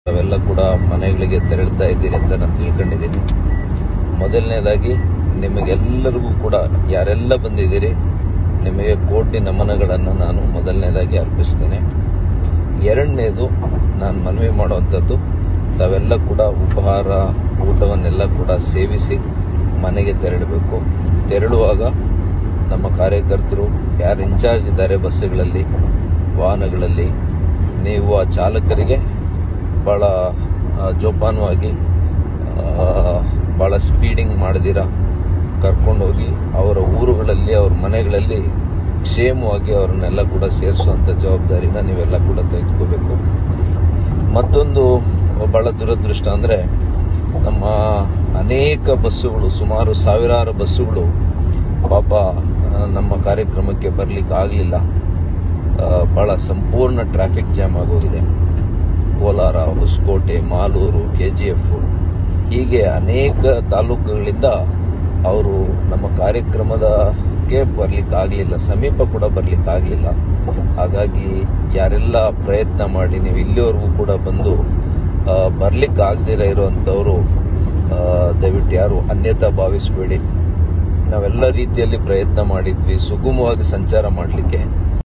ತಾವೆಲ್ಲ ಕೂಡ ಮನೆಗಳಿಗೆ ತೆರಳ್ತಾ ಇದ್ದೀರಿ ಅಂತ ನಾನು ತಿಳ್ಕೊಂಡಿದ್ದೀನಿ ಮೊದಲನೇದಾಗಿ ನಿಮಗೆಲ್ಲರಿಗೂ ಕೂಡ ಯಾರೆಲ್ಲ ಬಂದಿದ್ದೀರಿ ನಿಮಗೆ ಕೋಟಿ ನಮನಗಳನ್ನು ನಾನು ಮೊದಲನೇದಾಗಿ ಅರ್ಪಿಸ್ತೇನೆ ಎರಡನೇದು ನಾನು ಮನವಿ ಮಾಡುವಂಥದ್ದು ತಾವೆಲ್ಲ ಕೂಡ ಉಪಹಾರ ಊಟವನ್ನೆಲ್ಲ ಕೂಡ ಸೇವಿಸಿ ಮನೆಗೆ ತೆರಳಬೇಕು ತೆರಳುವಾಗ ನಮ್ಮ ಕಾರ್ಯಕರ್ತರು ಯಾರು ಇನ್ಚಾರ್ಜ್ ಇದ್ದಾರೆ ಬಸ್ಸುಗಳಲ್ಲಿ ವಾಹನಗಳಲ್ಲಿ ನೀವು ಆ ಚಾಲಕರಿಗೆ ಭಾಳ ಆ, ಜೋಪಾನವಾಗಿ ಆ, ಭಾಳ ಸ್ಪೀಡಿಂಗ್ ಮಾಡದಿರ ಕರ್ಕೊಂಡೋಗಿ ಅವರ ಊರುಗಳಲ್ಲಿ ಅವ್ರ ಮನೆಗಳಲ್ಲಿ ಕ್ಷೇಮವಾಗಿ ಅವ್ರನ್ನೆಲ್ಲ ಕೂಡ ಸೇರಿಸುವಂಥ ಜವಾಬ್ದಾರಿನ ನೀವೆಲ್ಲ ಕೂಡ ತೆಗೆದುಕೋಬೇಕು ಮತ್ತೊಂದು ಬಹಳ ದುರದೃಷ್ಟ ಅಂದರೆ ನಮ್ಮ ಅನೇಕ ಬಸ್ಸುಗಳು ಸುಮಾರು ಸಾವಿರಾರು ಬಸ್ಸುಗಳು ಪಾಪ ಆ, ನಮ್ಮ ಕಾರ್ಯಕ್ರಮಕ್ಕೆ ಬರಲಿಕ್ಕೆ ಆಗಲಿಲ್ಲ ಬಹಳ ಸಂಪೂರ್ಣ ಟ್ರಾಫಿಕ್ ಜಾಮ್ ಆಗೋಗಿದೆ ಕೋಲಾರ ಹೊಸಕೋಟೆ ಮಾಲೂರು ಕೆಜಿಎಫ್ ಹೀಗೆ ಅನೇಕ ತಾಲೂಕುಗಳಿಂದ ಅವರು ನಮ್ಮ ಕಾರ್ಯಕ್ರಮದಕ್ಕೆ ಬರ್ಲಿಕ್ಕೆ ಆಗಲಿಲ್ಲ ಸಮೀಪ ಕೂಡ ಬರ್ಲಿಕ್ಕೆ ಆಗಲಿಲ್ಲ ಹಾಗಾಗಿ ಯಾರೆಲ್ಲ ಪ್ರಯತ್ನ ಮಾಡಿ ನೀವು ಇಲ್ಲಿವರೆಗೂ ಕೂಡ ಬಂದು ಆ, ಬರ್ಲಿಕ್ಕೆ ಆಗದಿರ ಇರುವಂತವರು ದಯವಿಟ್ಟು ಯಾರು ಅನ್ಯತಾ ಭಾವಿಸಬೇಡಿ ನಾವೆಲ್ಲ ರೀತಿಯಲ್ಲಿ ಪ್ರಯತ್ನ ಮಾಡಿದ್ವಿ ಸುಗಮವಾಗಿ ಸಂಚಾರ ಮಾಡಲಿಕ್ಕೆ